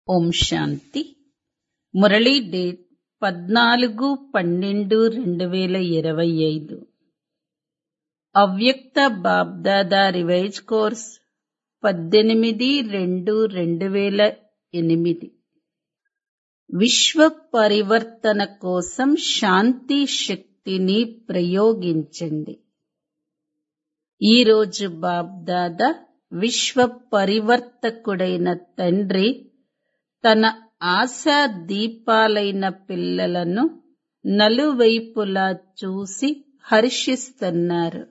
ఓం శాంతి Murali date పద్నాలుగు పన్నెండు రెండు వేల ఇరవై ఐదు అవ్యక్త బాబ్దాదా రివైజ్ కోర్స్ పద్దెనిమిది రెండు రెండు వేల ఎనిమిది విశ్వ పరివర్తన కోసం శాంతి శక్తిని ప్రయోగించండి ఈరోజు బాబ్దాదా విశ్వ పరివర్తకుడైన తండ్రి తన ఆశా దీపాలైన పిల్లలను నలువైపులా చూసి హర్షిస్తున్నారు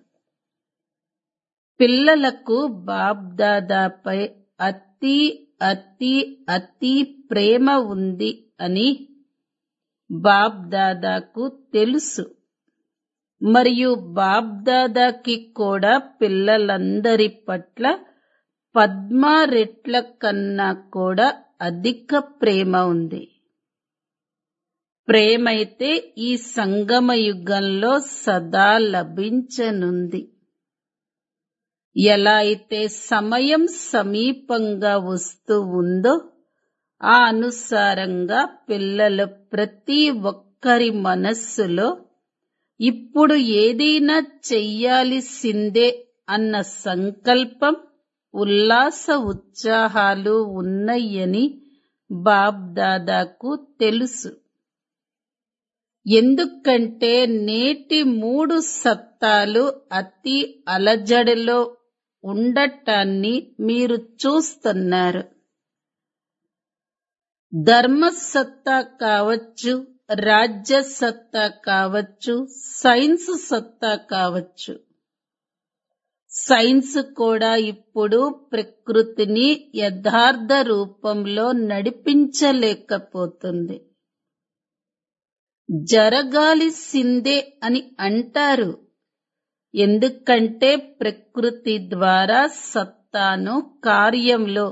పిల్లలకు బాబ్దాదాపై అతి అతి అతి ప్రేమ ఉంది అని బాబ్దాదాకు తెలుసు మరియు బాబ్దాదాకి కూడా పిల్లలందరి పట్ల పద్మా రెట్ల కన్నా కూడా అధిక ప్రేమ ఉంది ప్రేమైతే ఈ సంగమ యుగంలో సదా లభించనుంది ఎలా అయితే సమయం సమీపంగా వస్తూ ఉందో ఆ అనుసారంగా పిల్లలు ప్రతి ఒక్కరి మనస్సులో ఇప్పుడు ఏదైనా చెయ్యాల్సిందే అన్న సంకల్పం ఉల్లాస ఉత్సాహాలు ఉన్నాయని బాబ్దాదాకు తెలుసు ఎందుకంటే నేటి మూడు సత్తాలు అతి అలజడిలో ఉండటాన్ని మీరు చూస్తున్నారు ధర్మసత్తా కావచ్చు రాజ్య సత్తా కావచ్చు సైన్స్ సత్తా కావచ్చు సైన్స్ కూడా ఇప్పుడు ప్రకృతిని యథార్థ రూపంలో నడిపించలేకపోతుంది జరగాల్సిందే అని అంటారు ఎందుకంటే ప్రకృతి ద్వారా సత్తాను కార్యంలో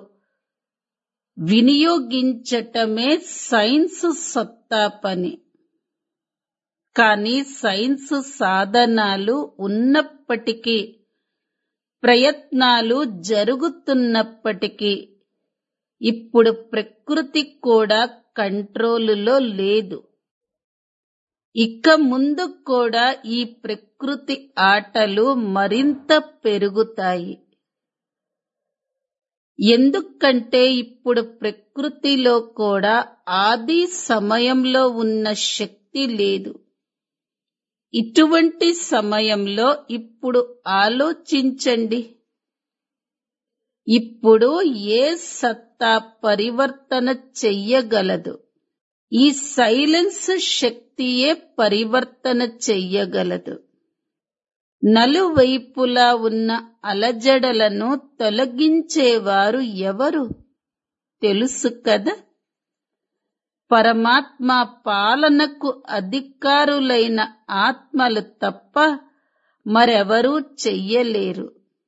వినియోగించటమే సైన్స్ సత్తా పని కానీ సైన్స్ సాధనాలు ఉన్నప్పటికీ ప్రయత్నాలు జరుగుతున్నప్పటికీ ఇప్పుడు ప్రకృతి కూడా కంట్రోలులో లేదు ఇక ముందు కూడా ఈ ప్రకృతి ఆటలు మరింత పెరుగుతాయి ఎందుకంటే ఇప్పుడు ప్రకృతిలో కూడా ఆది సమయంలో ఉన్న శక్తి లేదు ఇటువంటి సమయంలో ఇప్పుడు ఆలోచించండి ఇప్పుడు ఏ సత్తా పరివర్తన చెయ్యగలదు ఈ సైలెన్స్ శక్తియే పరివర్తన చెయ్యగలదు నలువైపులా ఉన్న అలజడలను తొలగించేవారు ఎవరు తెలుసు కదా పరమాత్మ పాలనకు అధికారులైన ఆత్మలు తప్ప మరెవరూ చెయ్యలేరు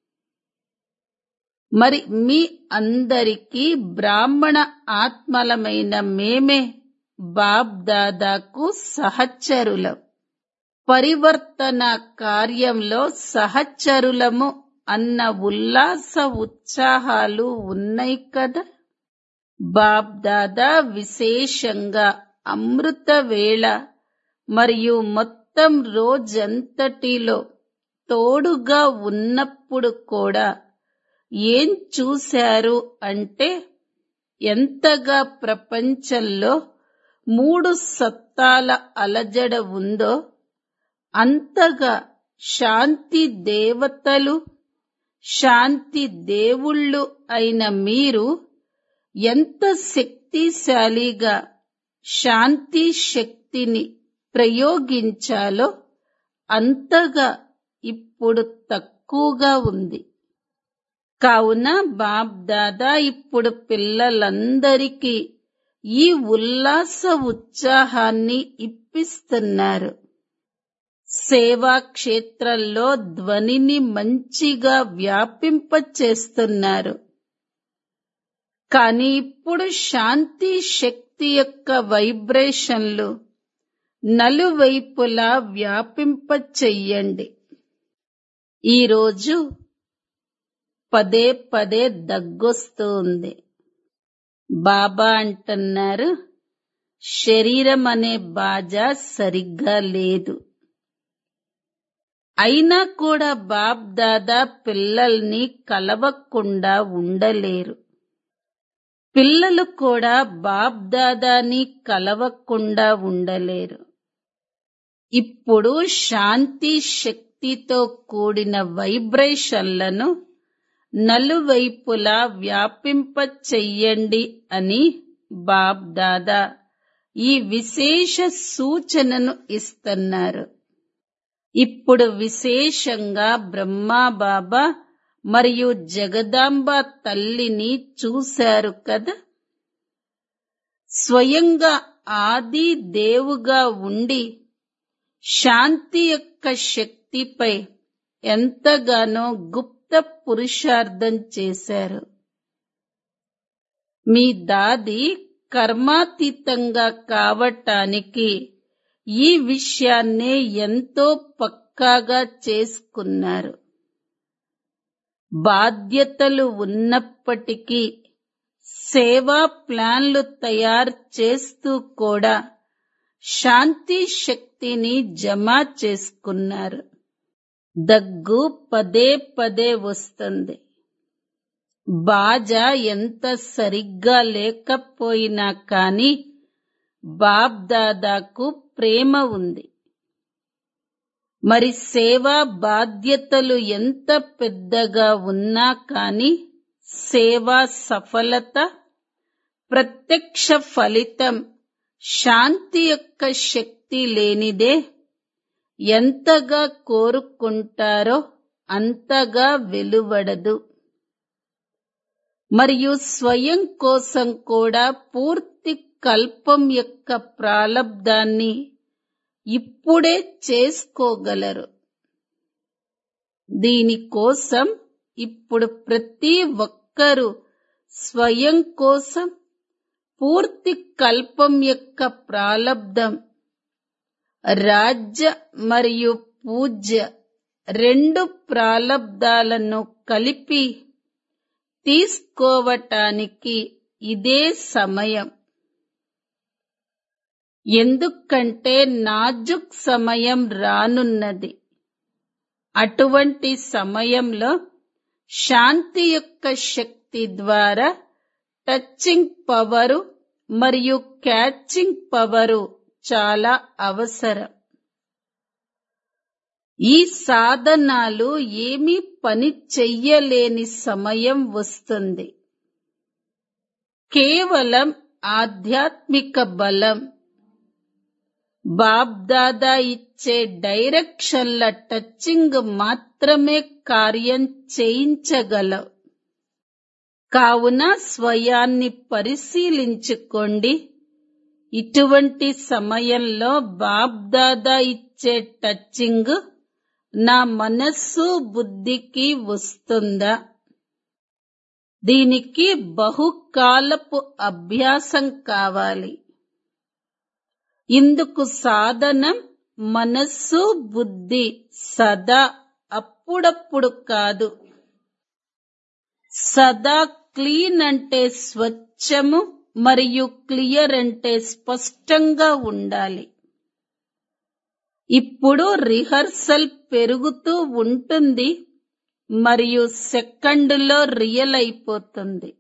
మరి మీ అందరికీ బ్రాహ్మణ ఆత్మలమైన మేమే బాబ్ దాదాకు సహచరులం పరివర్తన కార్యంలో సహచరులము అన్న ఉల్లాస ఉత్సాహాలు ఉన్నాయి కదా బాబ్ దాదా విశేషంగా అమృత వేళ మరియు మొత్తం రోజంతటిలో తోడుగా ఉన్నప్పుడు కూడా ఏం చూశారు అంటే ఎంతగా ప్రపంచంలో మూడు సత్తాల అలజడ ఉందో అంతగా శాంతి దేవతలు శాంతి దేవుళ్ళు అయిన మీరు ఎంత శక్తిశాలిగా శాంతి శక్తిని ప్రయోగించాలో అంతగా ఇప్పుడు తక్కువగా ఉంది కావున బాబ్ దాదా ఇప్పుడు పిల్లలందరికీ ఈ ఉల్లాస ఉత్సాహాన్ని ఇప్పిస్తున్నారు సేవా క్షేత్రంలో ధ్వనిని మంచిగా వ్యాపింపచేస్తున్నారు కానీ ఇప్పుడు శాంతి శక్తి యొక్క వైబ్రేషన్లు నలువైపులా వ్యాపింప చెయ్యండి ఈరోజు పదే పదే దగ్గొస్తూ ఉంది బాబా అంటున్నారు శరీరం అనే బాజా సరిగ్గా లేదు అయినా కూడా బాప్ దాదా పిల్లల్ని కలవకుండా ఉండలేరు పిల్లలు కూడా బాప్ దాదాని కలవకుండా ఉండలేరు ఇప్పుడు శాంతి శక్తితో కూడిన వైబ్రేషన్లను నలువైపులా వ్యాపింప చెయ్యండి అని బాప్ దాదా ఈ విశేష సూచనను ఇస్తున్నారు ఇప్పుడు విశేషంగా బ్రహ్మా బాబా మరియు జగదాంబ తల్లిని చూశారు కదా స్వయంగా ఆది దేవుగా ఉండి శాంతి యొక్క శక్తిపై ఎంతగానో గుప్త పురుషార్థం చేశారు మీ దాది కర్మాతీతంగా కావటానికి ఈ విషయాన్నే ఎంతో పక్కాగా చేసుకున్నారు బాధ్యతలు ఉన్నప్పటికీ సేవా ప్లాన్లు తయారు చేస్తూ కూడా శాంతి శక్తిని జమ చేసుకున్నారు దగ్గు పదే పదే వస్తుంది బాజా ఎంత సరిగ్గా లేకపోయినా కాని బాబ్ దాదాకు ప్రేమ ఉంది మరి సేవా బాధ్యతలు ఎంత పెద్దగా ఉన్నా కాని సేవా సఫలత ప్రత్యక్ష ఫలితం శాంతి యొక్క శక్తి లేనిదే ఎంతగా కోరుకుంటారో అంతగా వెలువడదు మరియు స్వయం కోసం కూడా పూర్తి కల్పం యొక్క ప్రాలబ్ధాన్ని ఇప్పుడే చేసుకోగలరు దీనికోసం ఇప్పుడు ప్రతి ఒక్కరూ స్వయం కోసం పూర్తి కల్పం యొక్క ప్రాలబ్ధం రాజ్య మరియు పూజ్య రెండు ప్రాలబ్ధాలను కలిపి తీసుకోవటానికి ఇదే సమయం ఎందుకంటే నాజుక్ సమయం రానున్నది అటువంటి సమయంలో శాంతి యొక్క శక్తి ద్వారా టచింగ్ పవరు మరియు క్యాచింగ్ పవరు చాలా అవసరం ఈ సాధనాలు ఏమీ పని చెయ్యలేని సమయం వస్తుంది కేవలం ఆధ్యాత్మిక బలం బాబ్దాదా ఇచ్చే డైరెక్షన్ల టచింగ్ మాత్రమే కార్యం చేయించగలవు కావున స్వయాన్ని పరిశీలించుకోండి ఇటువంటి సమయంలో బాబ్దాదా ఇచ్చే టచింగ్ నా మనస్సు బుద్ధికి వస్తుందా దీనికి బహుకాలపు అభ్యాసం కావాలి ఇందుకు సాధనం మనస్సు బుద్ధి సదా అప్పుడప్పుడు కాదు సదా క్లీన్ అంటే స్వచ్ఛము మరియు క్లియర్ అంటే స్పష్టంగా ఉండాలి ఇప్పుడు రిహర్సల్ పెరుగుతూ ఉంటుంది మరియు సెకండ్లో రియల్ అయిపోతుంది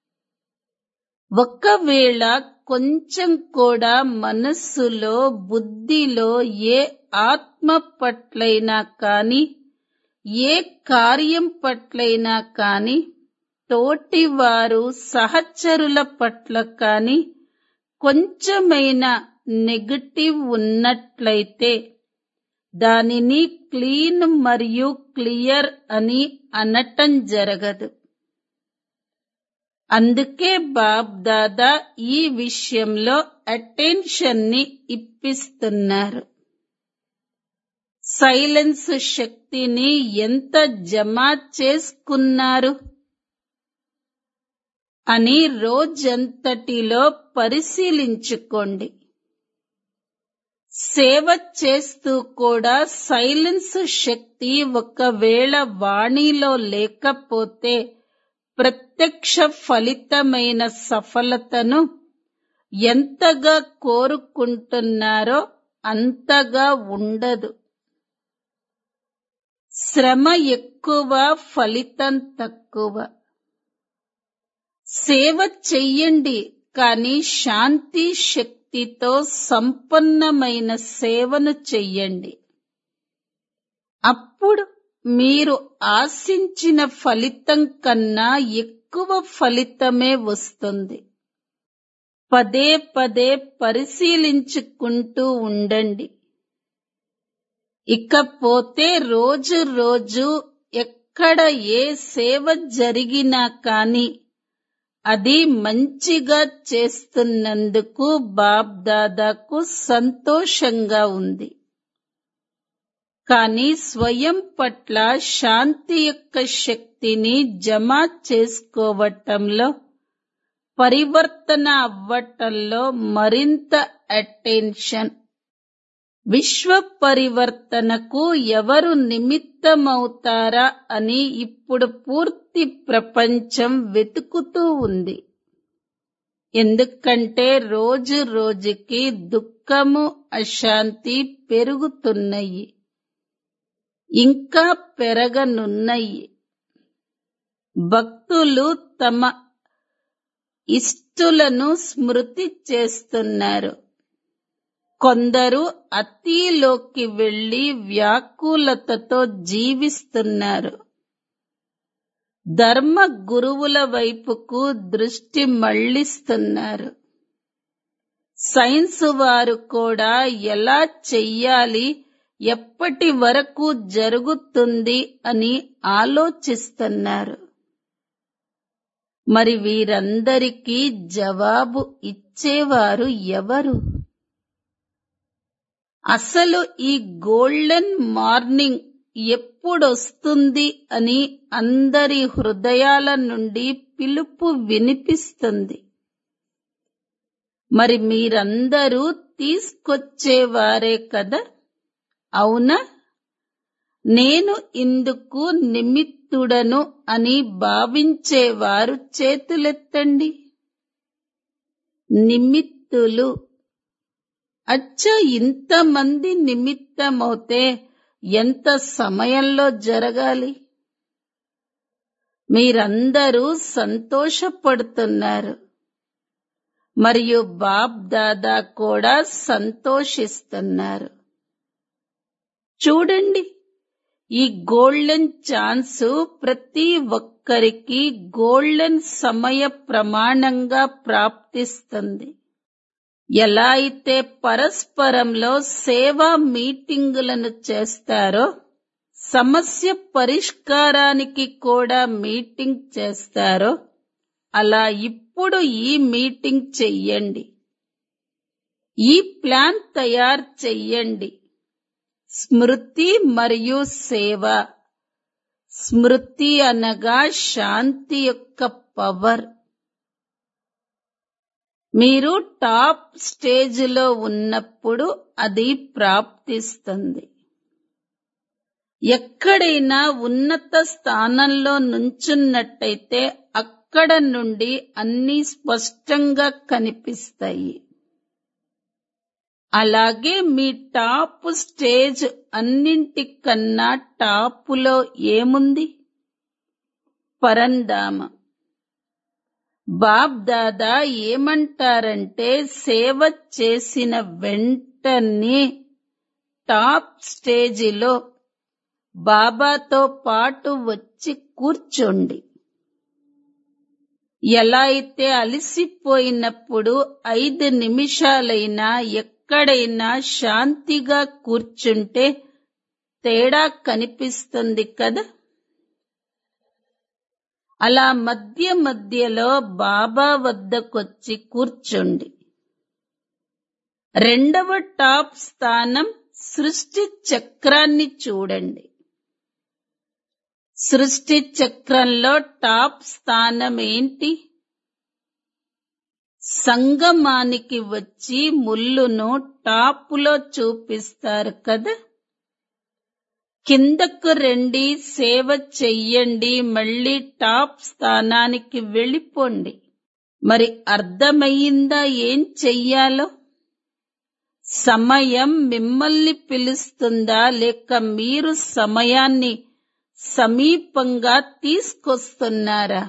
ఒకవేళ కొంచెం కూడా మనస్సులో బుద్ధిలో ఏ ఆత్మ పట్లైనా కాని ఏ కార్యం పట్లైనా కాని తోటివారు సహచరుల పట్ల కాని కొంచెమైనా నెగటివ్ ఉన్నట్లయితే దానిని క్లీన్ మరియు క్లియర్ అని అనటం జరగదు అందుకే బాబ్ దాదా ఈ విషయంలో అటెన్షన్ ని ఇప్పిస్తున్నారు సైలెన్స్ శక్తిని ఎంత జమ చేసుకున్నారు అని రోజంతటిలో పరిశీలించుకోండి సేవ చేస్తూ కూడా సైలెన్స్ శక్తి ఒకవేళ వాణిలో లేకపోతే ప్రత్యక్ష ఫలితమైన సఫలతను ఎంతగా కోరుకుంటున్నారో అంతగా ఉండదు శ్రమ ఎక్కువ ఫలితం తక్కువ సేవ చెయ్యండి కానీ శాంతి శక్తితో సంపన్నమైన సేవను చెయ్యండి అప్పుడు మీరు ఆశించిన ఫలితం కన్నా ఎక్కువ ఫలితమే వస్తుంది పదే పదే పరిశీలించుకుంటూ ఉండండి ఇకపోతే రోజు రోజు ఎక్కడ ఏ సేవ జరిగినా కాని అది మంచిగా చేస్తున్నందుకు బాబ్దాదాకు సంతోషంగా ఉంది కానీ స్వయం పట్ల శాంతి యొక్క శక్తిని జమ చేసుకోవటంలో పరివర్తన అవ్వటంలో మరింత అటెన్షన్ విశ్వ పరివర్తనకు ఎవరు నిమిత్తమవుతారా అని ఇప్పుడు పూర్తి ప్రపంచం వెతుకుతూ ఉంది ఎందుకంటే రోజు రోజుకి దుఃఖము అశాంతి పెరుగుతున్నాయి ఇంకా పెరగనున్నాయి భక్తులు తమ ఇష్టులను స్మృతి చేస్తున్నారు కొందరు అతిలోకి వెళ్లి వ్యాకులతతో జీవిస్తున్నారు ధర్మ గురువుల వైపుకు దృష్టి మళ్లిస్తున్నారు సైన్స్ వారు కూడా ఎలా చెయ్యాలి ఎప్పటి వరకు జరుగుతుంది అని ఆలోచిస్తున్నారు మరి వీరందరికీ జవాబు ఇచ్చేవారు ఎవరు అసలు ఈ గోల్డెన్ మార్నింగ్ ఎప్పుడొస్తుంది అని అందరి హృదయాల నుండి పిలుపు వినిపిస్తుంది మరి మీరందరూ తీసుకొచ్చేవారే కదా అవునా నేను ఇందుకు నిమిత్తుడను అని భావించేవారు చేతులెత్తండి నిమిత్తులు అచ్చ ఇంతమంది నిమిత్తమవుతే ఎంత సమయంలో జరగాలి మీరందరూ సంతోషపడుతున్నారు మరియు బాబ్ దాదా కూడా సంతోషిస్తున్నారు చూడండి ఈ గోల్డెన్ ఛాన్స్ ప్రతి ఒక్కరికి గోల్డెన్ సమయ ప్రమాణంగా ప్రాప్తిస్తుంది ఎలా అయితే పరస్పరంలో సేవా మీటింగులను చేస్తారో సమస్య పరిష్కారానికి కూడా మీటింగ్ చేస్తారో అలా ఇప్పుడు ఈ మీటింగ్ చెయ్యండి ఈ ప్లాన్ తయారు చెయ్యండి స్మృతి మరియు సేవ స్మృతి అనగా శాంతి యొక్క పవర్ మీరు టాప్ స్టేజ్లో ఉన్నప్పుడు అది ప్రాప్తిస్తుంది ఎక్కడైనా ఉన్నత స్థానంలో నుంచున్నట్టయితే అక్కడ నుండి అన్ని స్పష్టంగా కనిపిస్తాయి అలాగే మీ టాప్ స్టేజ్ అన్నింటికన్నా టాపులో ఏముంది పరంధామ బాబ్ దాదా ఏమంటారంటే సేవ చేసిన వెంటనే టాప్ స్టేజిలో బాబాతో పాటు వచ్చి కూర్చోండి ఎలా అయితే అలసిపోయినప్పుడు ఐదు నిమిషాలైనా ఎక్కడైనా శాంతిగా కూర్చుంటే తేడా కనిపిస్తుంది కదా అలా మధ్య మధ్యలో బాబా వద్దకొచ్చి కూర్చోండి రెండవ టాప్ స్థానం సృష్టి చక్రాన్ని చూడండి సృష్టి చక్రంలో టాప్ స్థానం ఏంటి సంగమానికి వచ్చి ముళ్ళును టాపులో చూపిస్తారు కదా కిందకు రండి సేవ చెయ్యండి మళ్ళీ టాప్ స్థానానికి వెళ్ళిపోండి మరి అర్థమయ్యిందా ఏం చెయ్యాలో సమయం మిమ్మల్ని పిలుస్తుందా లేక మీరు సమయాన్ని సమీపంగా తీసుకొస్తున్నారా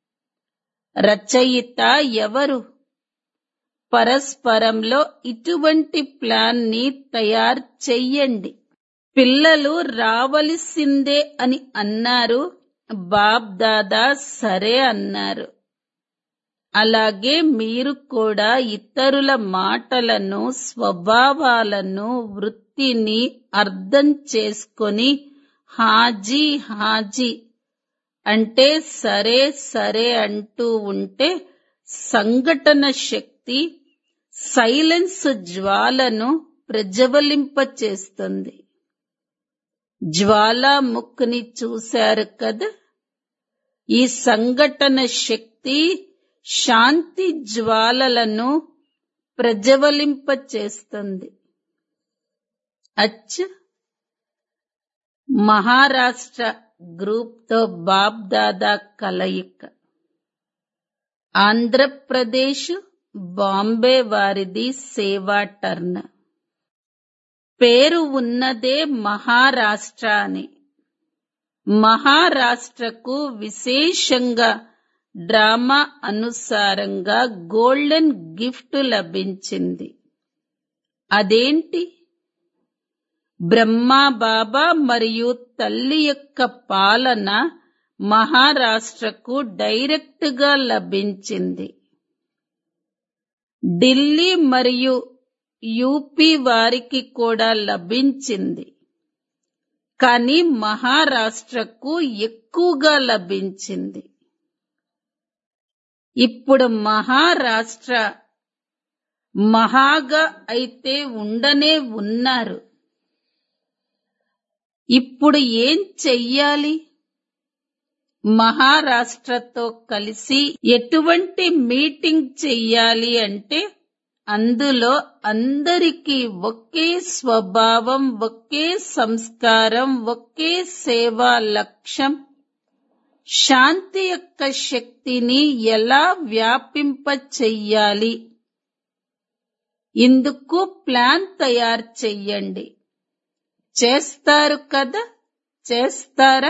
రచయిత ఎవరు పరస్పరంలో ఇటువంటి ప్లాన్ ని తయారు చెయ్యండి పిల్లలు రావలసిందే అని అన్నారు బాబ్ దాదా సరే అన్నారు అలాగే మీరు కూడా ఇతరుల మాటలను స్వభావాలను వృత్తిని అర్థం చేసుకొని హాజీ హాజీ అంటే సరే సరే అంటూ ఉంటే సంఘటన శక్తి సైలెన్స్ జ్వాలను ప్రజ్వలింపచేస్తుంది జ్వాలాముఖిని చూశారు కదా ఈ సంఘటన శక్తి శాంతి జ్వాలలను ప్రజ్వలింపచేస్తుంది అచ్చ మహారాష్ట్ర గ్రూప్ తో బాబ్ దాదా కలయిక ఆంధ్రప్రదేశ్ బాంబే వారిది సేవా టర్న్ పేరు ఉన్నదే మహారాష్ట్ర అని మహారాష్ట్రకు విశేషంగా డ్రామా అనుసారంగా గోల్డెన్ గిఫ్ట్ లభించింది అదేంటి బ్రహ్మా బాబా మరియు తల్లి యొక్క పాలన మహారాష్ట్రకు డైరెక్ట్ గా లభించింది ఢిల్లీ మరియు యూపీ వారికి కూడా లభించింది కానీ మహారాష్ట్రకు ఎక్కువగా లభించింది ఇప్పుడు మహారాష్ట్ర మహాగా అయితే ఉండనే ఉన్నారు ఇప్పుడు ఏం చెయ్యాలి మహారాష్ట్రతో కలిసి ఎటువంటి మీటింగ్ చెయ్యాలి అంటే అందులో అందరికీ ఒకే స్వభావం ఒకే సంస్కారం ఒకే సేవా లక్ష్యం శాంతి యొక్క శక్తిని ఎలా వ్యాపింప చెయ్యాలి ఇందుకు ప్లాన్ తయారు చెయ్యండి చేస్తారు కదా చేస్తారా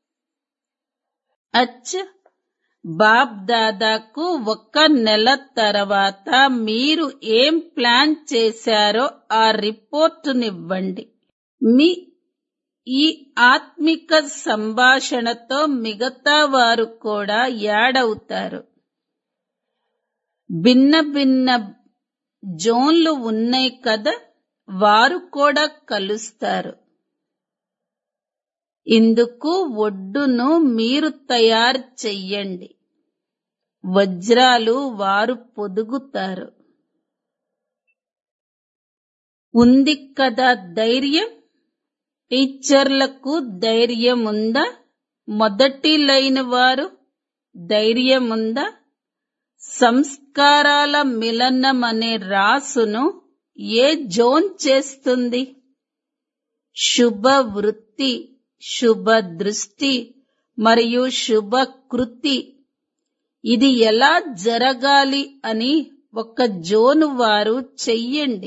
అచ్చ బాబ్ దాదాకు ఒక్క నెల తర్వాత మీరు ఏం ప్లాన్ చేశారో ఆ రిపోర్టునివ్వండి మీ ఈ ఆత్మిక సంభాషణతో మిగతా వారు కూడా యాడవుతారు భిన్న భిన్న జోన్లు ఉన్నాయి కదా వారు కూడా కలుస్తారు ఇందుకు ఒడ్డును మీరు తయారు చెయ్యండి వజ్రాలు వారు పొదుగుతారు ఉంది కదా ధైర్యం టీచర్లకు ధైర్యం ఉందా మొదటి లైన్ వారు ధైర్యం ఉందా సంస్కారాల మిలనం అనే రాసును ఏ జోన్ చేస్తుంది శుభ వృత్తి శుభ దృష్టి మరియు శుభ కృతి ఇది ఎలా జరగాలి అని ఒక జోను వారు చెయ్యండి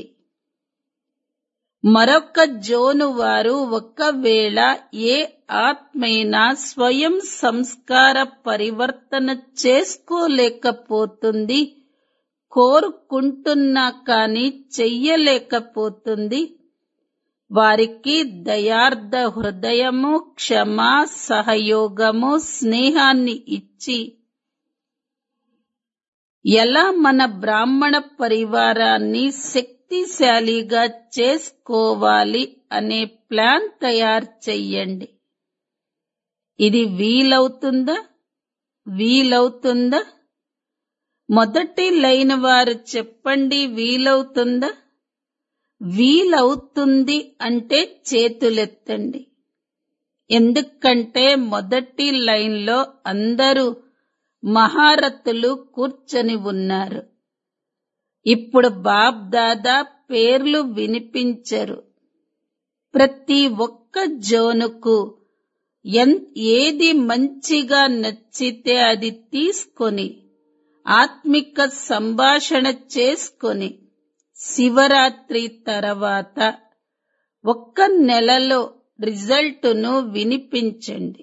మరొక జోను వారు ఒకవేళ ఏ ఆత్మైనా స్వయం సంస్కార పరివర్తన చేసుకోలేకపోతుంది కోరుకుంటున్నా కాని చెయ్యలేకపోతుంది వారికి దయార్థ హృదయము క్షమా సహయోగము స్నేహాన్ని ఇచ్చి ఎలా మన బ్రాహ్మణ పరివారాన్ని శక్తిశాలిగా చేసుకోవాలి అనే ప్లాన్ తయారు చెయ్యండి ఇది వీలవుతుందా వీలవుతుందా మొదటి లైన్ వారు చెప్పండి వీలవుతుందా వీలవుతుంది అంటే చేతులెత్తండి ఎందుకంటే మొదటి లైన్లో అందరూ మహారథులు కూర్చొని ఉన్నారు ఇప్పుడు బాబ్ దాదా పేర్లు వినిపించరు ప్రతి ఒక్క జోనుకు ఎన్ ఏది మంచిగా నచ్చితే అది తీసుకొని ఆత్మిక సంభాషణ చేసుకొని శివరాత్రి తర్వాత ఒక్క నెలలో రిజల్టును వినిపించండి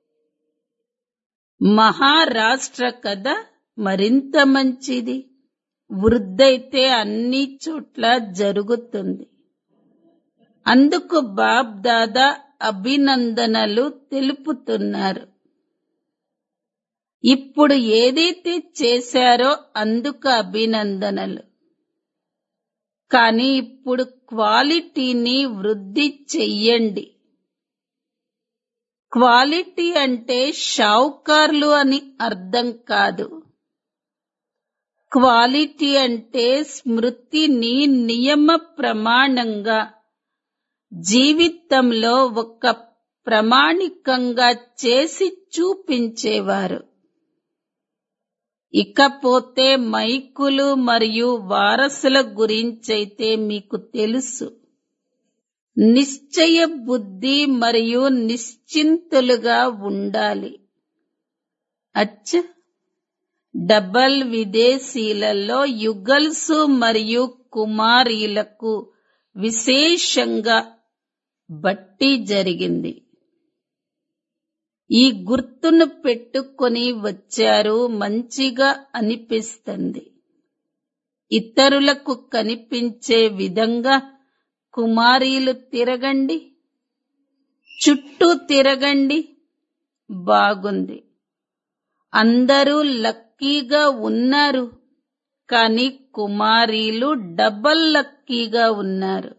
మహారాష్ట్ర కదా మరింత మంచిది వృద్ధైతే అన్ని చోట్ల జరుగుతుంది అందుకు బాబ్ దాదా అభినందనలు తెలుపుతున్నారు ఇప్పుడు ఏదైతే చేశారో అందుకు అభినందనలు కానీ ఇప్పుడు క్వాలిటీని వృద్ధి చెయ్యండి క్వాలిటీ అంటే షావుకార్లు అని అర్థం కాదు క్వాలిటీ అంటే స్మృతిని నియమ ప్రమాణంగా జీవితంలో ఒక ప్రమాణికంగా చేసి చూపించేవారు ఇకపోతే మైకులు మరియు వారసుల గురించైతే మీకు తెలుసు నిశ్చయ బుద్ధి మరియు నిశ్చింతులుగా ఉండాలి అచ్చ డబల్ విదేశీలలో యుగల్సు మరియు కుమారీలకు విశేషంగా బట్టి జరిగింది ఈ గుర్తును పెట్టుకొని వచ్చారు మంచిగా అనిపిస్తుంది ఇతరులకు కనిపించే విధంగా కుమారీలు తిరగండి చుట్టూ తిరగండి బాగుంది అందరూ లక్కీగా ఉన్నారు కానీ కుమారీలు డబల్ లక్కీగా ఉన్నారు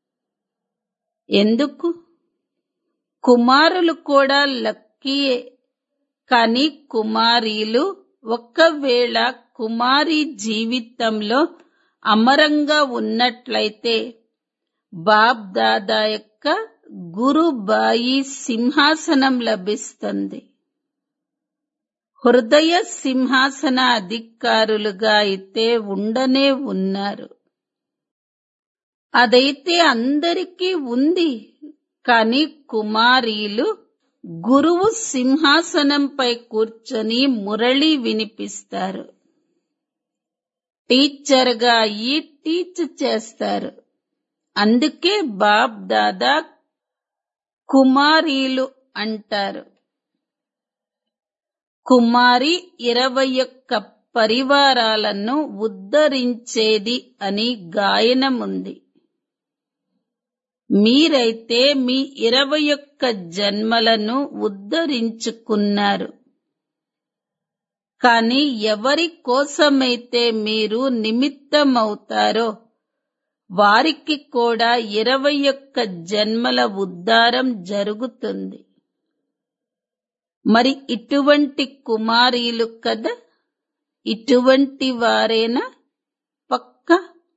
ఎందుకు కుమారులు కూడా లక్కీయే కానీ కుమారీలు ఒకవేళ కుమారి జీవితంలో అమరంగా ఉన్నట్లయితే బాబ్ దాదా యొక్క గురుబాయి సింహాసనం లభిస్తుంది హృదయ సింహాసన అధికారులుగా అయితే ఉండనే ఉన్నారు అదైతే అందరికీ ఉంది కానీ కుమారీలు గురువు సింహాసనంపై కూర్చొని మురళి వినిపిస్తారు టీచర్గా అయ్యి టీచ్ చేస్తారు అందుకే బాబ్ దాదా కుమారీలు అంటారు కుమారి ఇరవై ఒక్క పరివారాలను ఉద్ధరించేది అని గాయనముంది మీరైతే మీ ఇరవై ఒక్క జన్మలను ఉద్ధరించుకున్నారు కానీ ఎవరి కోసమైతే మీరు నిమిత్తమవుతారో వారికి కూడా ఇరవై ఒక్క జన్మల ఉద్ధారం జరుగుతుంది మరి ఇటువంటి కుమారీలు కదా ఇటువంటి వారేనా పక్క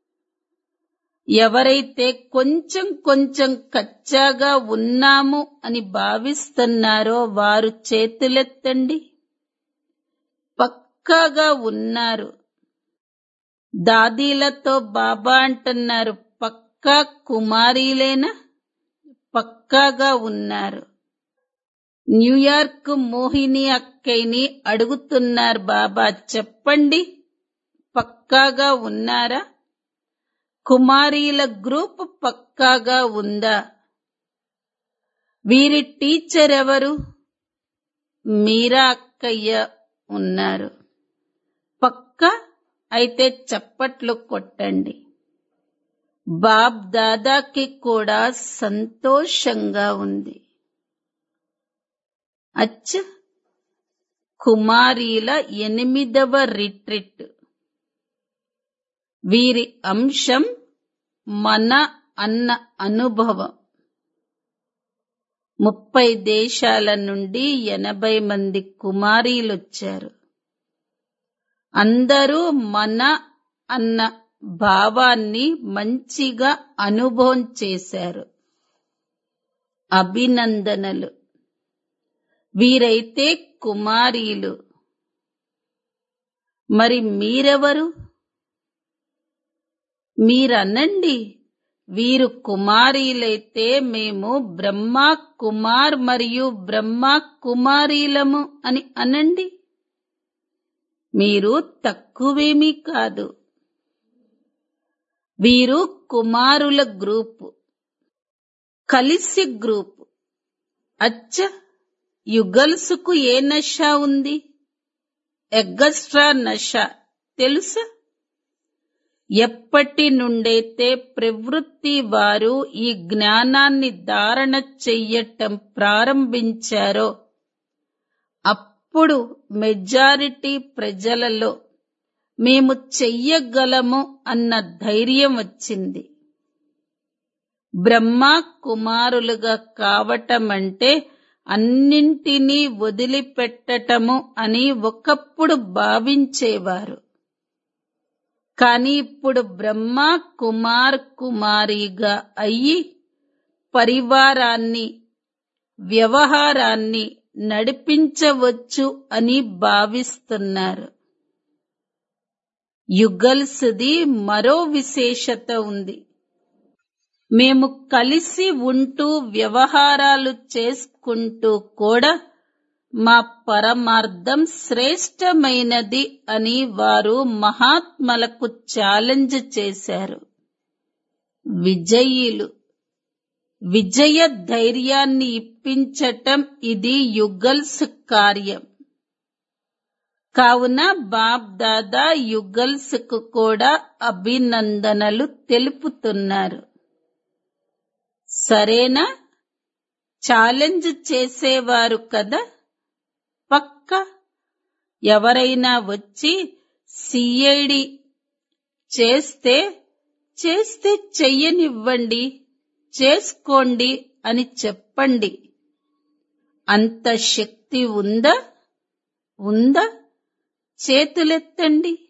ఎవరైతే కొంచెం కొంచెం కచ్చాగా ఉన్నాము అని భావిస్తున్నారో వారు చేతులెత్తండి పక్కాగా ఉన్నారు దాదీలతో బాబా అంటున్నారు పక్కా కుమారీలేనా పక్కాగా ఉన్నారు న్యూయార్క్ మోహిని అక్కయ్యని అడుగుతున్నారు బాబా చెప్పండి పక్కాగా ఉన్నారా కుమారీల గ్రూప్ పక్కాగా ఉందా వీరి టీచర్ ఎవరు మీరా అక్కయ్య ఉన్నారు పక్క అయితే చప్పట్లు కొట్టండి బాబ్ దాదాకి కూడా సంతోషంగా ఉంది అచ్చ కుమారీల ఎనిమిదవ రిట్రిట్ వీరి అంశం మన అన్న అనుభవం ముప్పై దేశాల నుండి ఎనభై మంది కుమారీలొచ్చారు అందరూ మన అన్న భావాన్ని మంచిగా అనుభవం చేశారు అభినందనలు వీరైతే కుమారీలు మరి మీరెవరు మీరనండి వీరు కుమారీలైతే మేము బ్రహ్మ కుమార్ మరియు బ్రహ్మ కుమారీలము అని అనండి మీరు తక్కువేమీ కాదు వీరు కుమారుల గ్రూపు కలిసి గ్రూపు అచ్చ యుగల్సుకు ఏ నష ఉంది ఎగ్గస్ట్రా నష తెలుసా ఎప్పటి నుండైతే ప్రవృత్తి వారు ఈ జ్ఞానాన్ని ధారణ చెయ్యటం ప్రారంభించారో అప్పుడు మెజారిటీ ప్రజలలో మేము చెయ్యగలము అన్న ధైర్యం వచ్చింది బ్రహ్మ కుమారులుగా కావటం అంటే అన్నింటినీ వదిలిపెట్టటము అని ఒకప్పుడు భావించేవారు కాని ఇప్పుడు బ్రహ్మ కుమార్ కుమారిగా అయ్యి పరివారాన్ని వ్యవహారాన్ని నడిపించవచ్చు అని భావిస్తున్నారు యుగల్స్ది మరో విశేషత ఉంది మేము కలిసి ఉంటూ వ్యవహారాలు చేసుకుంటూ కూడా మా పరమార్థం శ్రేష్టమైనది అని వారు మహాత్మలకు ఛాలెంజ్ చేశారు విజయీలు విజయ ధైర్యాన్ని ఇప్పించటం ఇది యుగల్స్ కార్యం కావున బాబ్ దాదా యుగల్స్ కు కూడా అభినందనలు తెలుపుతున్నారు సరేనా ఛాలెంజ్ చేసేవారు కదా పక్క ఎవరైనా వచ్చి సిఐడి చేస్తే చేస్తే చెయ్యనివ్వండి చేసుకోండి అని చెప్పండి అంత శక్తి ఉందా ఉందా చేతులెత్తండి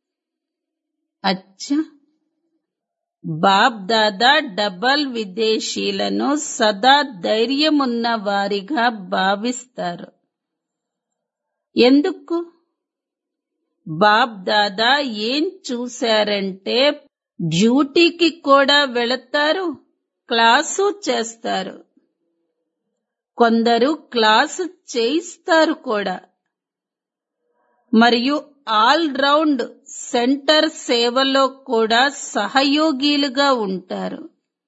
అచ్చా బాబ్ దాదా డబల్ విదేశీలను సదా ధైర్యమున్న వారిగా భావిస్తారు ఎందుకు బాబ్ దాదా ఏం చూశారంటే డ్యూటీకి కూడా వెళతారు క్లాసు చేస్తారు కొందరు క్లాసు చేయిస్తారు కూడా మరియు ఆల్ రౌండ్ సెంటర్ సేవలో కూడా సహయోగిలుగా ఉంటారు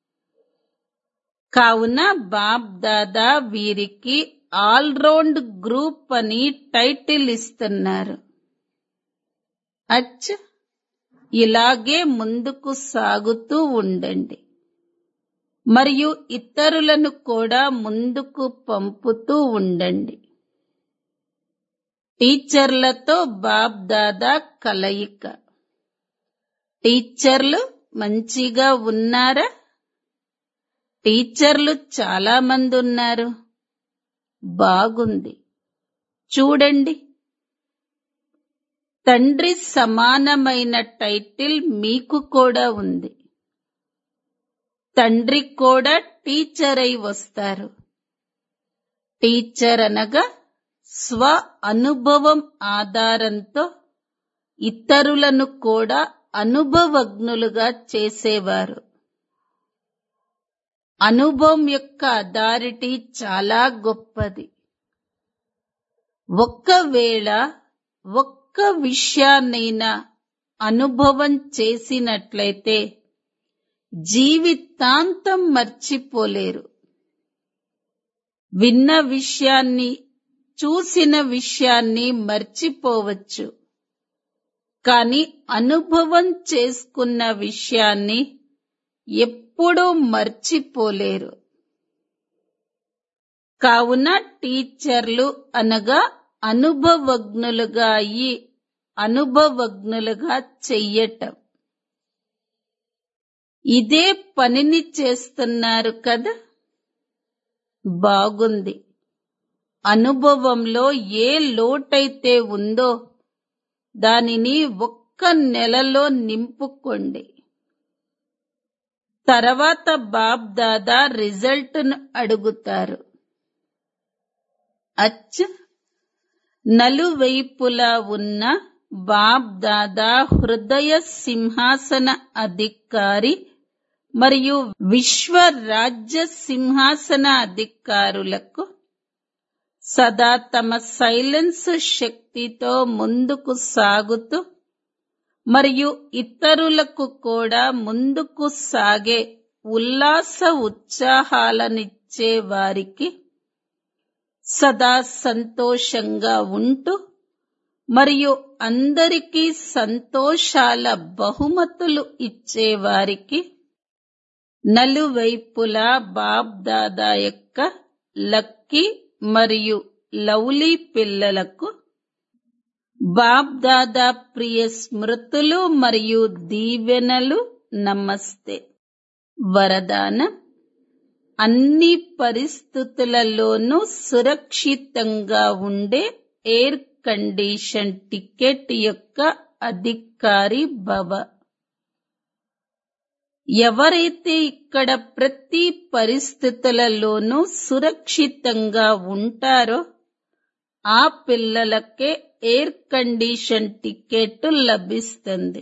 కావున బాబ్ దాదా వీరికి ఆల్ రౌండ్ గ్రూప్ అని టైటిల్ ఇస్తున్నారు అచ్చ ఇలాగే ముందుకు సాగుతూ ఉండండి మరియు ఇతరులను కూడా ముందుకు పంపుతూ ఉండండి టీచర్లతో బాబ్ దాదా కలయిక టీచర్లు మంచిగా ఉన్నారా టీచర్లు చాలా మంది ఉన్నారు బాగుంది చూడండి తండ్రి సమానమైన టైటిల్ మీకు కూడా ఉంది తండ్రి కూడా టీచర్ అయి వస్తారు టీచర్ అనగా స్వ అనుభవం ఆధారంతో ఇతరులను కూడా అనుభవజ్ఞులుగా చేసేవారు అనుభవం యొక్క అథారిటీ చాలా గొప్పది ఒక్కవేళ ఒక్క విషయాన్నైనా అనుభవం చేసినట్లయితే జీవితాంతం మర్చిపోలేరు విన్న విషయాన్ని చూసిన విషయాన్ని మర్చిపోవచ్చు కానీ అనుభవం చేసుకున్న విషయాన్ని ఎప్పుడూ మర్చిపోలేరు కావున టీచర్లు అనగా అనుభవజ్ఞులుగా అయ్యి అనుభవజ్ఞులుగా చెయ్యటం ఇదే పనిని చేస్తున్నారు కదా బాగుంది అనుభవంలో ఏ లోటైతే ఉందో దానిని ఒక్క నెలలో నింపుకోండి తర్వాత బాబ్ దాదా రిజల్ట్ను అడుగుతారు అచ్చ నలువైపులా ఉన్న బాబ్ దాదా హృదయ సింహాసన అధికారి మరియు విశ్వ రాజ్య సింహాసన అధికారులకు సదా తమ సైలెన్స్ శక్తితో ముందుకు సాగుతూ మరియు ఇతరులకు కూడా ముందుకు సాగే ఉల్లాస ఉత్సాహాలనిచ్చే వారికి సదా సంతోషంగా ఉంటూ మరియు అందరికీ సంతోషాల బహుమతులు ఇచ్చేవారికి నలువైపులా బాబ్ దాదా యొక్క లక్కీ మరియు లవ్లీ పిల్లలకు బాబ్ దాదా ప్రియ స్మృతులు మరియు దీవెనలు నమస్తే వరదానం అన్ని పరిస్థితులలోనూ సురక్షితంగా ఉండే ఎయిర్ కండిషన్ టికెట్ యొక్క అధికారి భవ ఎవరైతే ఇక్కడ ప్రతి పరిస్థితులలోనూ సురక్షితంగా ఉంటారో ఆ పిల్లలకే ఎయిర్ కండిషన్ టికెట్ లభిస్తుంది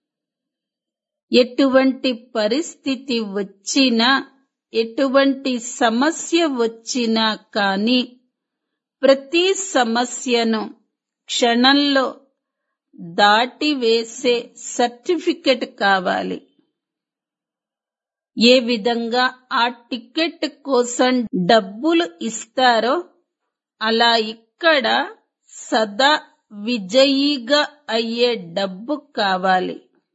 ఎటువంటి పరిస్థితి వచ్చినా ఎటువంటి సమస్య వచ్చినా కానీ ప్రతి సమస్యను క్షణంలో దాటివేసే సర్టిఫికెట్ కావాలి ఏ విధంగా ఆ టికెట్ కోసం డబ్బులు ఇస్తారో అలా ఇక్కడ సదా విజయీగా అయ్యే డబ్బు కావాలి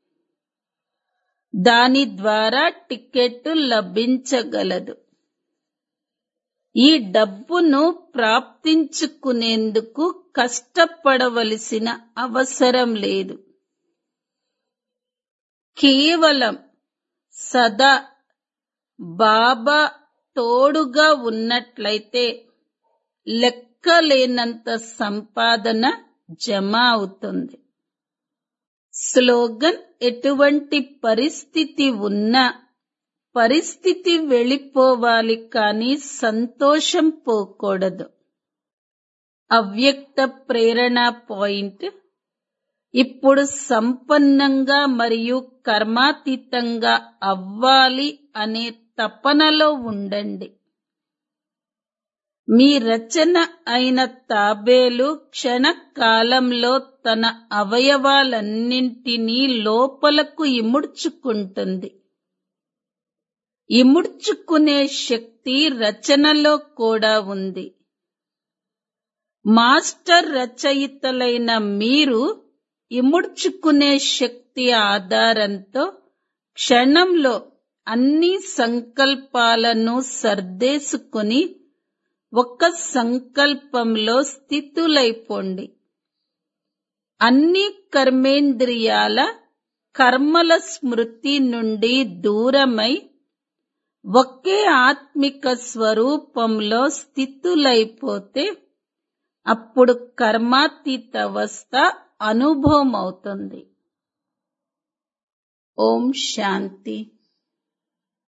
దాని ద్వారా టికెట్ లభించగలదు ఈ డబ్బును ప్రాప్తించుకునేందుకు కష్టపడవలసిన అవసరం లేదు కేవలం సదా బాబా తోడుగా ఉన్నట్లయితే లెక్కలేనంత సంపాదన జమ అవుతుంది స్లోగన్ ఎటువంటి పరిస్థితి ఉన్నా పరిస్థితి వెళ్ళిపోవాలి కానీ సంతోషం పోకూడదు అవ్యక్త ప్రేరణ పాయింట్ ఇప్పుడు సంపన్నంగా మరియు కర్మాతీతంగా అవ్వాలి అనే తపనలో ఉండండి మీ రచన అయిన తాబేలు క్షణకాలంలో తన అవయవాలన్నింటినీ లోపలకు ఇముడ్చుకుంటుంది ఇముడ్చుకునే శక్తి రచనలో కూడా ఉంది మాస్టర్ రచయితలైన మీరు ఇముడ్చుకునే శక్తి ఆధారంతో క్షణంలో అన్ని సంకల్పాలను సర్దేసుకుని ఒక్క సంకల్పంలో స్థితులైపోండి అన్ని కర్మేంద్రియాల కర్మల స్మృతి నుండి దూరమై ఒకే ఆత్మిక స్వరూపంలో స్థితులైపోతే అప్పుడు కర్మాతీత అవస్థ అనుభవం అవుతుంది ఓం శాంతి